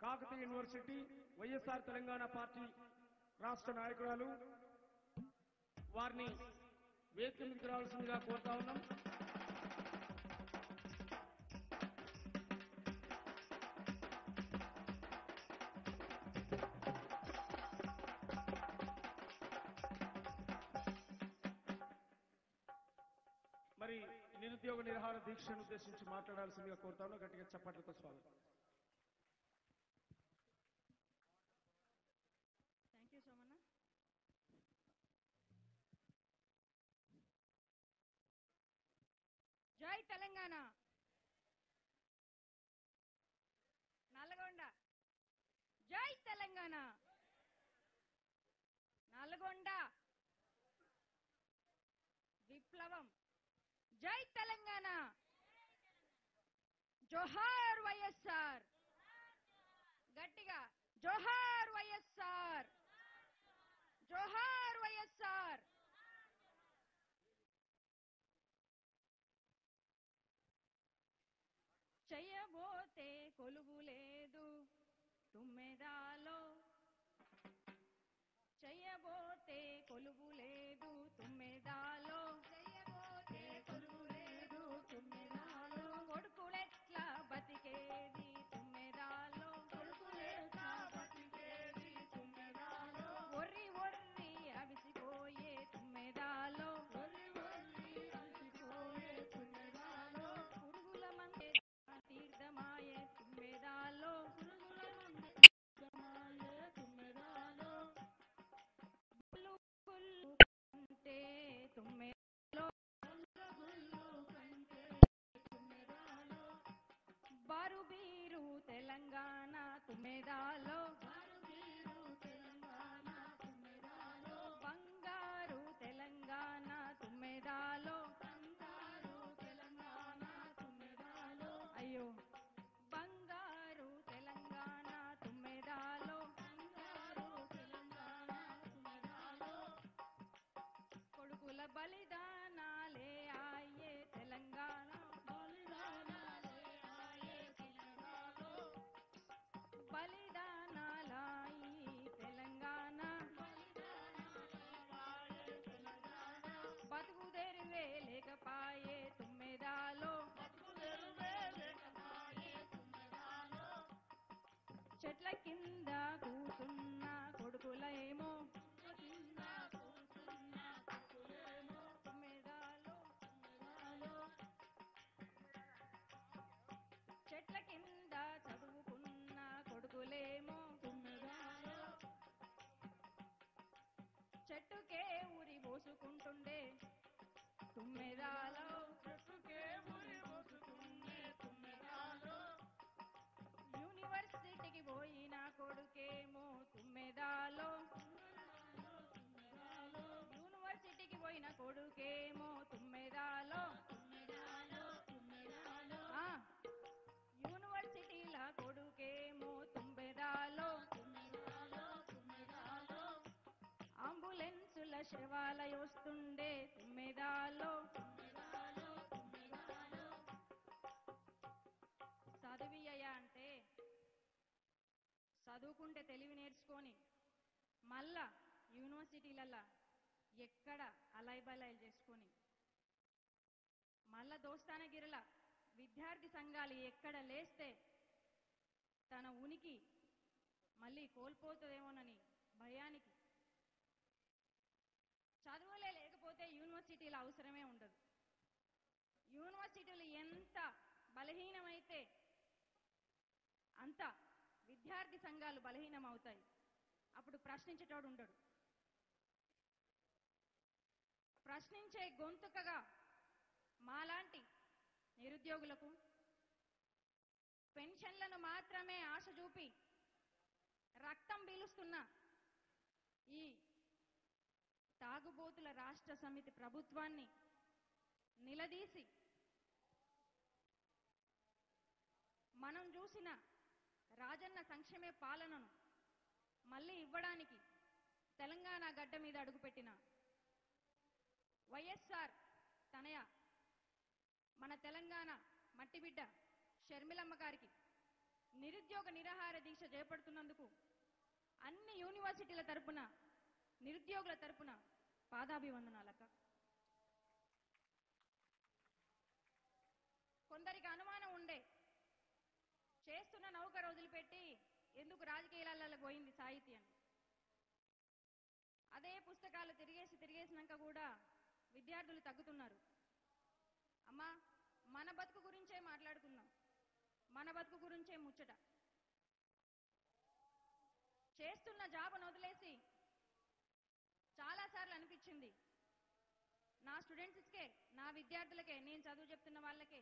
Kakatiya university YSR Telangana Party రాష్ట్ర నాయకురాలు వారిని వేదిక మీదకి రావాల్సిందిగా కోరుతా ఉన్నాం మరి నిరుద్యోగ నిర్హార దీక్షను ఉద్దేశించి మాట్లాడాల్సిందిగా కోరుతా ఉన్నాం గట్టిగా చప్పట్లతో స్వాగతం థ్యాంక్ యూ సోమన్న జై తెలంగాణ నల్గొండ జై తెలంగాణ నల్గొండ విప్లవం జై తెలంగాణ జోహార్ వైఎస్ఆర్ గట్టిగా జోహార్ వైఎస్ఆర్ జోహార్ వైఎస్ఆర్ చెయ్యబోతే కొలువు లేదు తుమ్మెదాలో చెయ్యబోతే కొలువు లేదు తుమ్మెదాలో చెయ్యబోతే కొలువు లేదు తుమ్మెదాలో కొడుకులెట్లా బతికేది తుమ్మెదాలో కొడుకులెట్లా బతికేది తుమ్మెదాలో ఒర్రి ఒర్రి అవిసిపోయే తుమ్మెదాలో ఒర్రి ఒర్రి అవిసిపోయే తుమ్మెదాలో పురుగుల మందే తీర్థమాయే తుమ్మెదాలో పురుగుల మందే తీర్థమాయే తుమ్మెదాలో గుల్లు గుల్లు కంటే తుమ్మెదాలో గుల్లు కంటే తుమ్మెదాలో బారు బీరు తెలంగాణ తుమ్మెదాలో బంగారు తెలంగాణ తుమ్మెదాలో అయ్యో బంగారు తెలంగాణ తుమ్మెదాలో కొడుకుల బలిదానాలే ఆయే తెలంగాణ బలిదానాలాయి తెలంగాణ బతుకు తెరువే లేకపాయే తుమ్మెదాలో చెట్ల కింద కూసున్న కొడుకులేమో తుమ్మెదాలో చెట్ల కింద చదువుకున్న కొడుకులేమో చెట్టుకే ఊరి పోసుకుంటుండే తుమ్మెదాలో చెట్టుకే ఊరి పోసుకుండే తుమ్మెదాలో యూనివర్సిటీకి పోయిన కొడుకేమో తుమ్మెదాలో యూనివర్సిటీకి పోయిన కొడుకేమో తుమ్మెదాలో ఆ, యూనివర్సిటీల కొడుకేమో తుమ్మెదాలో అంబులెన్సుల శవాల వస్తుండే తుమ్మెదాలో చదివియ్యా అంటే చదువుకుంటే తెలివి నేర్చుకొని మళ్ళా యూనివర్సిటీలల్లా ఎక్కడ అలై బలాయిలు చేసుకొని మళ్ళా దోస్తానగిరిల విద్యార్థి సంఘాలు ఎక్కడ లేస్తే తన ఉనికి మళ్ళీ కోల్పోతుందేమోనని భయానికి చదువులే లేకపోతే యూనివర్సిటీల అవసరమే ఉండదు యూనివర్సిటీలు ఎంత బలహీనమైతే అంత విద్యార్థి సంఘాలు బలహీనం అవుతాయి అప్పుడు ప్రశ్నించేటోడు ఉండడు ప్రశ్నించే గొంతుకగా మాలాంటి నిరుద్యోగులకు పెన్షన్లను మాత్రమే ఆశ చూపి రక్తం పీలుస్తున్న ఈ తాగుబోతుల రాష్ట్ర సమితి ప్రభుత్వాన్ని నిలదీసి మనం చూసిన రాజన్న సంక్షేమ పాలనను మళ్ళీ ఇవ్వడానికి తెలంగాణ గడ్డ మీద అడుగుపెట్టిన వైఎస్ఆర్ తనయ మన తెలంగాణ మట్టిబిడ్డ షర్మిలమ్మ గారికి నిరుద్యోగ నిరాహార దీక్ష చేపడుతున్నందుకు అన్ని యూనివర్సిటీల తరపున నిరుద్యోగుల తరపున పాదాభివందనాలక్క కొందరికి అనుమానం ఉండే చేస్తున్న నౌక రోజులు పెట్టి ఎందుకు రాజకీయాలలో పోయింది సాహితీ అని అదే పుస్తకాలు తిరిగేసి తిరిగేసినాక కూడా విద్యార్థులు తగ్గుతున్నారు అమ్మా మన బతుకు గురించే మాట్లాడుకుందాం మన బతుకు గురించే ముచ్చట చేస్తున్న జాబును వదిలేసి చాలాసార్లు అనిపించింది నా స్టూడెంట్స్కే నా విద్యార్థులకే నేను చదువు చెప్తున్న వాళ్ళకే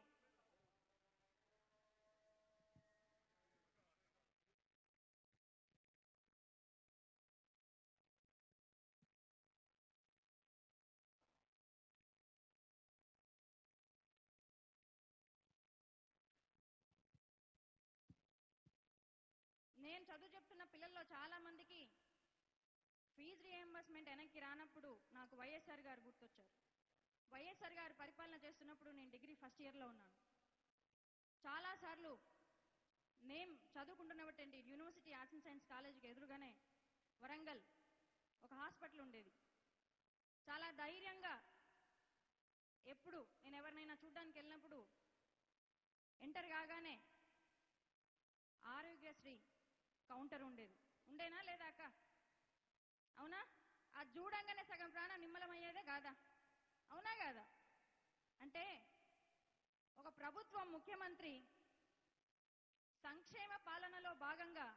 నేను చదువు చెప్తున్న పిల్లల్లో చాలా మందికి ఫీజు రియంబర్స్మెంట్ వెనక్కి రానప్పుడు నాకు వైఎస్ఆర్ గారు గుర్తొచ్చారు వైఎస్ఆర్ గారు పరిపాలన చేస్తున్నప్పుడు నేను డిగ్రీ ఫస్ట్ ఇయర్లో ఉన్నాను చాలాసార్లు నేను చదువుకుంటున్నటువంటి యూనివర్సిటీ ఆర్ట్స్ అండ్ సైన్స్ కాలేజీకి ఎదురుగానే వరంగల్ ఒక హాస్పిటల్ ఉండేది చాలా ధైర్యంగా ఎప్పుడు నేను ఎవరినైనా చూడడానికి వెళ్ళినప్పుడు ఎంటర్ కాగానే ఆరోగ్యశ్రీ కౌంటర్ ఉండేది ఉండేనా లేదా అక్క అవునా అది చూడంగానే సగం ప్రాణం నిమ్మలమయ్యేదే కాదా అవునా కాదా అంటే ఒక ప్రభుత్వం ముఖ్యమంత్రి సంక్షేమ పాలనలో భాగంగా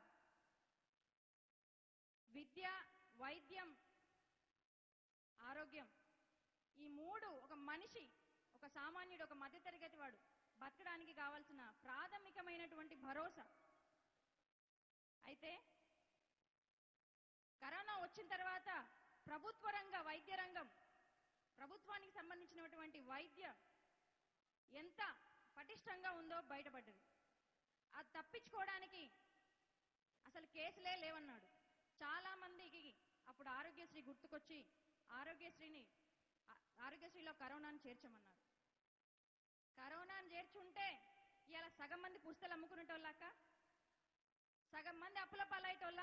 విద్య వైద్యం ఆరోగ్యం ఈ మూడు ఒక మనిషి ఒక సామాన్యుడు ఒక మధ్యతరగతి వాడు బతకడానికి కావాల్సిన ప్రాథమికమైనటువంటి భరోసా అయితే కరోనా వచ్చిన తర్వాత ప్రభుత్వ రంగ వైద్య రంగం ప్రభుత్వానికి సంబంధించినటువంటి వైద్య ఎంత పటిష్టంగా ఉందో బయటపడ్డది అది తప్పించుకోవడానికి అసలు కేసులే లేవన్నాడు చాలా మందికి అప్పుడు ఆరోగ్యశ్రీ గుర్తుకొచ్చి ఆరోగ్యశ్రీని ఆ- ఆరోగ్యశ్రీలో కరోనాను చేర్చమన్నారు కరోనాను చేర్చుంటే ఇలా సగం మంది పుస్తలు అమ్ముకునేటోళ్ళక్క సగం మంది అప్పుల పాలయ్యేటోళ్ళ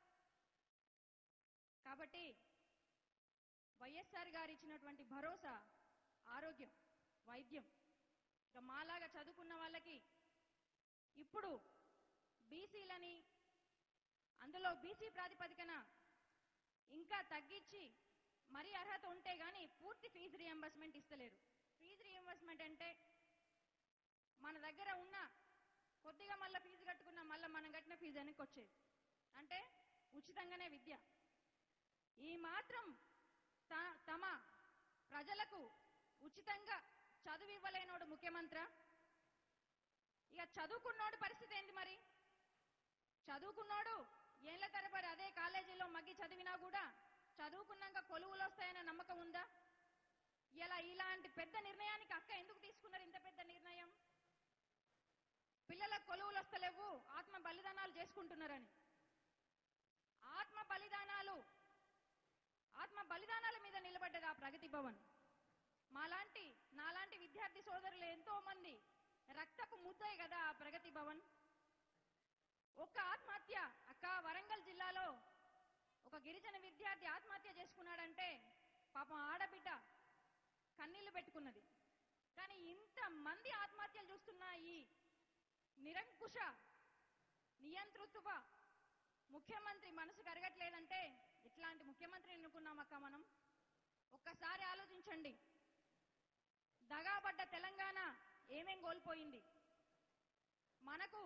కాబట్టి వైఎస్ఆర్ గారు ఇచ్చినటువంటి భరోసా ఆరోగ్యం వైద్యం ఇక మాలాగా చదువుకున్న వాళ్ళకి ఇప్పుడు బీసీలని అందులో బీసీ ప్రాతిపదికన ఇంకా తగ్గించి మరీ అర్హత ఉంటే గాని పూర్తి ఫీజు రియంబర్స్మెంట్ ఇస్తలేరు ఫీజు రియంబర్స్మెంట్ అంటే మన దగ్గర ఉన్న కొద్దిగా మళ్ళీ ఫీజు కట్టుకున్న మళ్ళీ మనం కట్టిన ఫీజు వెనక్కి వచ్చేది అంటే ఉచితంగానే విద్య ఈ మాత్రం త- తమ ప్రజలకు ఉచితంగా చదువు ఇవ్వలేనోడు ముఖ్యమంత్రి ఇక చదువుకున్నోడు పరిస్థితి ఏంది మరి చదువుకున్నోడు ఏళ్ల తరబడి అదే కాలేజీలో మగ్గి చదివినా కూడా చదువుకున్నాక కొలువులు వస్తాయనే నమ్మకం ఉందా ఇలా ఇలాంటి పెద్ద నిర్ణయానికి అక్క ఎందుకు తీసుకున్నారు ఇంత పెద్ద నిర్ణయం పిల్లలకు కొలువులు వస్తలేవు ఆత్మ బలిదానాలు చేసుకుంటున్నారని ఆత్మ బలిదానాలు ఆత్మ బలిదానాల మీద నిలబడ్డది ఆ ప్రగతి భవన్ మాలాంటి నాలాంటి విద్యార్థి సోదరులు ఎంతో మంది రక్తపు ముద్దాయి కదా ఆ ప్రగతి భవన్ ఒక్క ఆత్మహత్య అక్క వరంగల్ జిల్లాలో ఒక గిరిజన విద్యార్థి ఆత్మహత్య చేసుకున్నాడంటే పాపం ఆడబిడ్డ కన్నీళ్లు పెట్టుకున్నది కానీ ఇంత మంది ఆత్మహత్యలు చూస్తున్న ఈ నిరంకుశ నియంతృత్వ ముఖ్యమంత్రి మనసు కరగట్లేదంటే ఇట్లాంటి ముఖ్యమంత్రి ఎన్నుకున్నామక్క మనం ఒక్కసారి ఆలోచించండి దగాబడ్డ తెలంగాణ ఏమేం కోల్పోయింది మనకు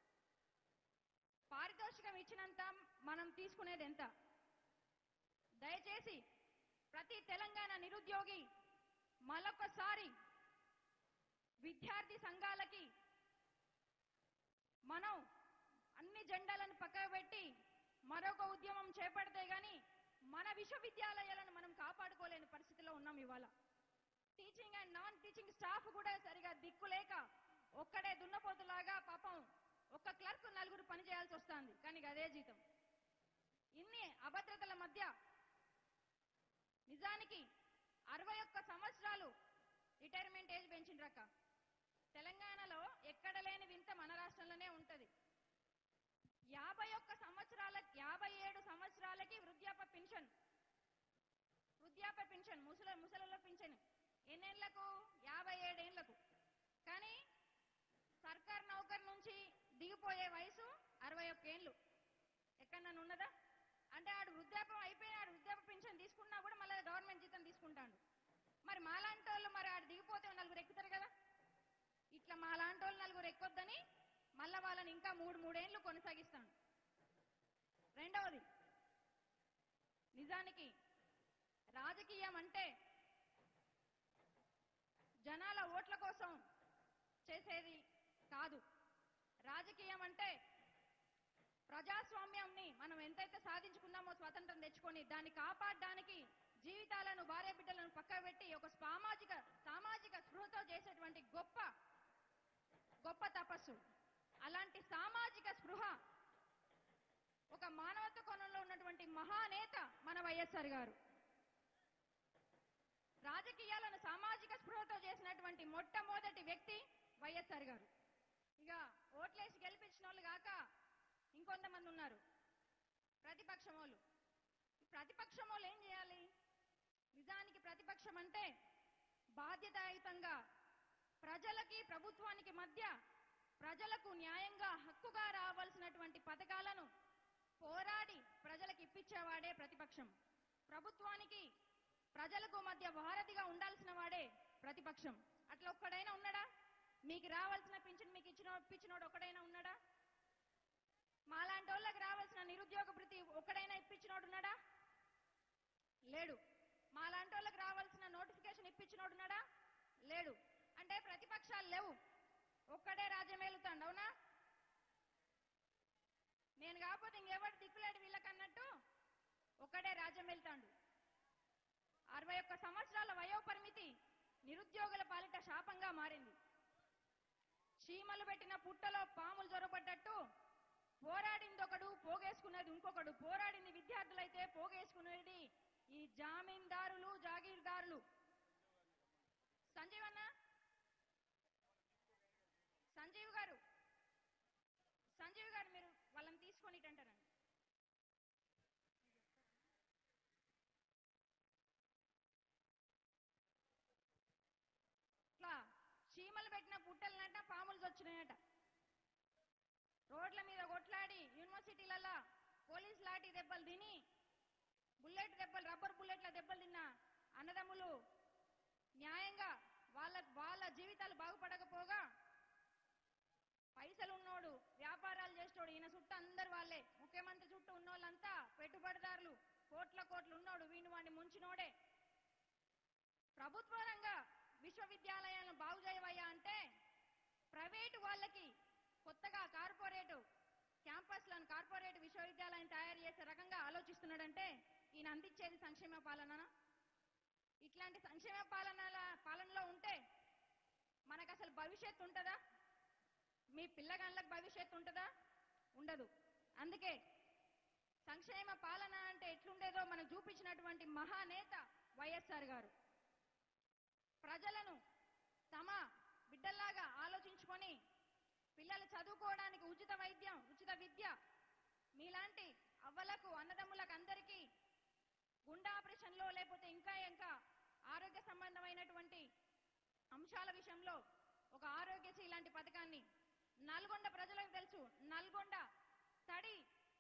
పారితోషికం ఇచ్చినంత మనం తీసుకునేది ఎంత దయచేసి ప్రతి తెలంగాణ నిరుద్యోగి మరొకసారి విద్యార్థి సంఘాలకి మనం అన్ని జెండాలను పక్కకు పెట్టి మరొక ఉద్యమం చేపడితే గాని మన విశ్వవిద్యాలయాలను మనం కాపాడుకోలేని పరిస్థితిలో ఉన్నాం ఇవాళ teaching and non teaching staff కూడా సరిగా దిక్కులేక ఒక్కడే దున్నపోతులాగా పాపం ఒక్క క్లర్క్ నలుగురు పని చేయాల్సి వస్తుంది కానీ అదే జీతం ఇన్ని అభద్రతల మధ్య నిజానికి అరవై ఒక్క సంవత్సరాలు రిటైర్మెంట్ ఏజ్ పెంచిండ్రక్క తెలంగాణలో ఎక్కడ లేని వింత మన రాష్ట్రంలోనే ఉంటది పింఛన్ వృద్ధాప్య పింఛన్ ముసల ముసలలో పింఛన్ ఎన్నేళ్లకు యాభై ఏడేళ్లకు కానీ సర్కార్ నౌకర్ నుంచి దిగిపోయే వయసు అరవై ఒక్క ఏళ్ళు ఎక్కడన్నా ఉన్నదా అంటే ఆడు వృద్ధాప్యం అయిపోయి ఆడు వృద్ధాప్య పింఛన్ తీసుకున్నా కూడా మళ్ళీ గవర్నమెంట్ జీతం తీసుకుంటాడు మరి మాలాంటి వాళ్ళు మరి ఆడు దిగిపోతే నలుగురు ఎక్కుతారు కదా ఇట్లా మాలాంటి వాళ్ళు నలుగురు ఎక్కొద్దని మళ్ళా వాళ్ళని ఇంకా మూడు మూడేళ్లు కొనసాగిస్తాను రెండవది నిజానికి రాజకీయం అంటే జనాల ఓట్ల కోసం చేసేది కాదు రాజకీయం అంటే ప్రజాస్వామ్యంని మనం ఎంతైతే సాధించుకున్నామో స్వాతంత్రం తెచ్చుకొని దాన్ని కాపాడడానికి జీవితాలను భార్య బిడ్డలను పక్కకు పెట్టి ఒక సామాజిక సామాజిక స్పృహతో చేసేటువంటి గొప్ప గొప్ప తపస్సు అలాంటి సామాజిక స్పృహ ఒక మానవత్వ కోణంలో ఉన్నటువంటి మహానేత మన వైఎస్ఆర్ గారు రాజకీయాలను సామాజిక స్పృహతో చేసినటువంటి మొట్టమొదటి వ్యక్తి వైఎస్ఆర్ గారు ఇక ఓట్లేసి గెలిపించిన వాళ్ళు కాక ఇంకొంతమంది ఉన్నారు ప్రతిపక్షం వాళ్ళు ఈ ప్రతిపక్షం వాళ్ళు ఏం చేయాలి నిజానికి ప్రతిపక్షం అంటే బాధ్యతాయుతంగా ప్రజలకి ప్రభుత్వానికి మధ్య ప్రజలకు న్యాయంగా హక్కుగా రావాల్సినటువంటి పథకాలను పోరాడి ప్రజలకు ఇప్పించేవాడే ప్రతిపక్షం ప్రభుత్వానికి ప్రజలకు మధ్య వారధిగా ఉండాల్సిన వాడే ప్రతిపక్షం అట్లా ఒక్కడైనా ఉన్నాడా మీకు రావాల్సిన పింఛన్ మీకు ఇచ్చిన ఇప్పించినోడు ఒక్కడైనా ఉన్నాడా మాలాంటి వాళ్ళకి రావాల్సిన నిరుద్యోగ భృతి ఒక్కడైనా ఇప్పించినోడు ఉన్నాడా లేడు మాలాంటి వాళ్ళకి రావాల్సిన నోటిఫికేషన్ ఇప్పించినోడు ఉన్నాడా లేడు అంటే ప్రతిపక్షాలు లేవు ఒక్కడే రాజ్యం ఏలుతాండు అవునా నేను కాకపోతే ఇంకెవరు దిక్కులేడు వీళ్ళకన్నట్టు ఒక్కడే రాజ్యం వెళ్తాండు అరవై ఒక్క సంవత్సరాల వయోపరిమితి నిరుద్యోగుల పాలిట శాపంగా మారింది చీమలు పెట్టిన పుట్టలో పాములు జొరబడ్డట్టు పోరాడింది ఒకడు పోగేసుకున్నది ఇంకొకడు పోరాడింది విద్యార్థులైతే పోగేసుకునేది ఈ జామీందారులు జాగీర్దారులు సంజీవ్ అన్న సంజీవ్ గారు సంజీవ్ గారు మీరు వాళ్ళని తీసుకొని ఇటు అంటారండి ఇట్లా చీమలు పెట్టిన పుట్టలనట పాములు వచ్చినాయట రోడ్ల మీద కొట్లాడి యూనివర్సిటీలలో పోలీస్ లాఠీ దెబ్బలు తిని బుల్లెట్ దెబ్బలు రబ్బర్ బుల్లెట్ల దెబ్బలు తిన్న అన్నదమ్ములు న్యాయంగా వాళ్ళ వాళ్ళ జీవితాలు బాగుపడకపోగా పైసలు ఉన్నోడు వ్యాపారాలు చేసేటోడు ఈయన చుట్టూ అందరు వాళ్ళే ముఖ్యమంత్రి చుట్టూ ఉన్నోళ్ళంతా పెట్టుబడిదారులు కోట్ల కోట్లు ఉన్నోడు వీణు వాడిని ముంచినోడే ప్రభుత్వ రంగ విశ్వవిద్యాలయాలను బాగు చేయవయ్యా అంటే ప్రైవేటు వాళ్ళకి కొత్తగా కార్పొరేటు క్యాంపస్లను కార్పొరేట్ విశ్వవిద్యాలయం తయారు చేసే రకంగా ఆలోచిస్తున్నాడంటే ఈయన అందించేది సంక్షేమ పాలన ఇట్లాంటి సంక్షేమ పాలనల పాలనలో ఉంటే మనకు అసలు భవిష్యత్తు ఉంటుందా మీ పిల్లగాళ్ళకి భవిష్యత్తు ఉంటుందా ఉండదు అందుకే సంక్షేమ పాలన అంటే ఎట్లుండేదో మనకు చూపించినటువంటి మహానేత వైఎస్ఆర్ గారు ప్రజలను తమ బిడ్డల్లాగా ఆలోచించుకొని పిల్లలు చదువుకోవడానికి ఉచిత వైద్యం ఉచిత విద్య మీలాంటి అవ్వలకు అన్నదమ్ములకు అందరికీ గుండె ఆపరేషన్లో లేకపోతే ఇంకా ఇంకా ఆరోగ్య సంబంధమైనటువంటి అంశాల విషయంలో ఒక ఆరోగ్యశ్రీ లాంటి పథకాన్ని నల్గొండ ప్రజలకు తెలుసు నల్గొండ తడి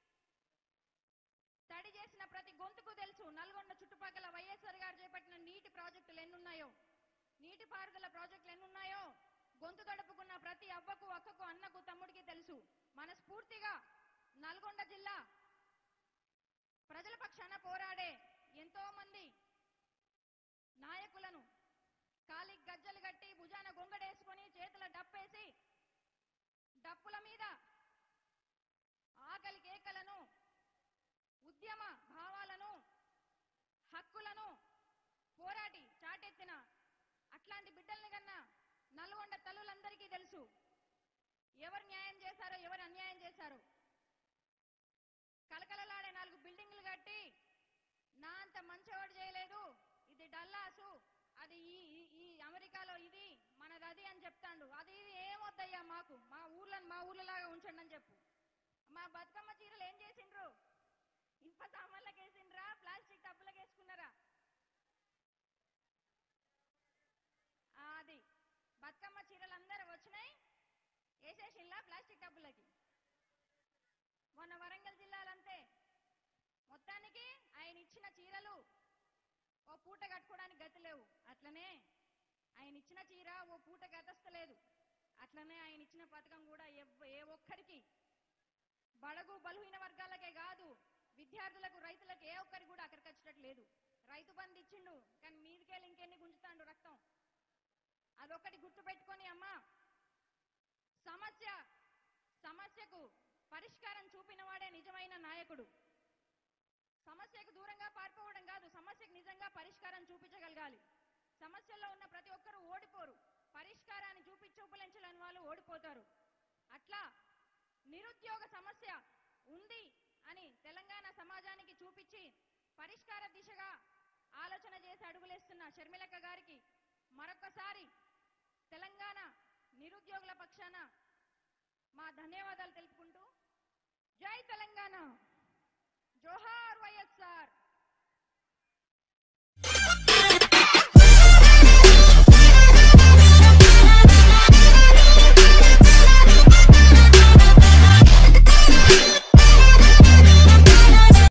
తడి చేసిన ప్రతి గొంతుకు తెలుసు నల్గొండ చుట్టుపక్కల వైఎస్ఆర్ గారు చేపట్టిన నీటి ప్రాజెక్టులు ఎన్నున్నాయో నీటి పారుదల ప్రాజెక్టులు ఎన్నున్నాయో గొంతు తడుపుకున్న ప్రతి అవ్వకు అక్కకు అన్నకు తమ్ముడికి తెలుసు మనస్ఫూర్తిగా నల్గొండ జిల్లా ప్రజల పక్షాన పోరాడే ఎంతో మంది నాయకులను కాలి గజ్జలు కట్టి భుజాన గొంగడేసుకొని చేతుల డప్పేసి డప్పుల మీద ఆకలి కేకలను ఉద్యమ భావాలను హక్కులను పోరాటి చాటెత్తిన అట్లాంటి బిడ్డల్ని కన్నా నల్గొండ తల్లులందరికీ తెలుసు ఎవరు న్యాయం చేశారో ఎవరు అన్యాయం చేశారో కలకలలాడే నాలుగు బిల్డింగ్లు కట్టి నా అంత మంచివాడు చేయలేదు ఇది డల్లాసు అది ఈ ఈ- ఈ అమెరికాలో ఇది మనది అది అని చెప్తాండు అది ఇది ఏమొద్దయ్యా మాకు మా ఊర్లను మా ఊర్లలాగా ఉంచండి అని చెప్పు మా బతుకమ్మ చీరలు ఏం చేసిండ్రు ఇప్పటి ఇనుప సామాన్లకు వేసిండ్రా ప్లాస్టిక్ టబ్బులకు వేసుకున్నారా ఆ, అది బతుకమ్మ చీరలు అందరూ వచ్చినాయి వేసేసిండ్లా ప్లాస్టిక్ టబ్బులకి మొన్న వరంగల్ జిల్లాలంతే మొత్తానికి ఆయన ఇచ్చిన చీరలు ఓ పూట కట్టుకోవడానికి గతి లేవు అట్లనే ఆయన ఇచ్చిన చీర ఓ పూట గతస్తలేదు అట్లనే ఆయన ఇచ్చిన పథకం కూడా ఎవ్వ- ఏ ఒక్కరికి బడగు బలహీన వర్గాలకే కాదు విద్యార్థులకు రైతులకు ఏ ఒక్కరికి కూడా అక్కడికి వచ్చేటట్టు లేదు రైతు బంధు ఇచ్చిండు కానీ మీదికెళ్ళి ఇంకెన్ని గుంజుతాండు రక్తం అదొక్కటి గుర్తు పెట్టుకొని అమ్మా సమస్య సమస్యకు పరిష్కారం చూపిన వాడే నిజమైన నాయకుడు సమస్యకు దూరంగా పారిపోవడం కాదు సమస్యకు నిజంగా పరిష్కారం చూపించగలగాలి సమస్యల్లో ఉన్న ప్రతి ఒక్కరూ ఓడిపోరు పరిష్కారాన్ని చూపి చూపలించలేని వాళ్ళు ఓడిపోతారు అట్లా నిరుద్యోగ సమస్య ఉంది అని తెలంగాణ సమాజానికి చూపించి పరిష్కార దిశగా ఆలోచన చేసి అడుగులేస్తున్న షర్మిలక్క గారికి మరొకసారి తెలంగాణ నిరుద్యోగుల పక్షాన మా ధన్యవాదాలు తెలుపుకుంటూ జై తెలంగాణ జోహార్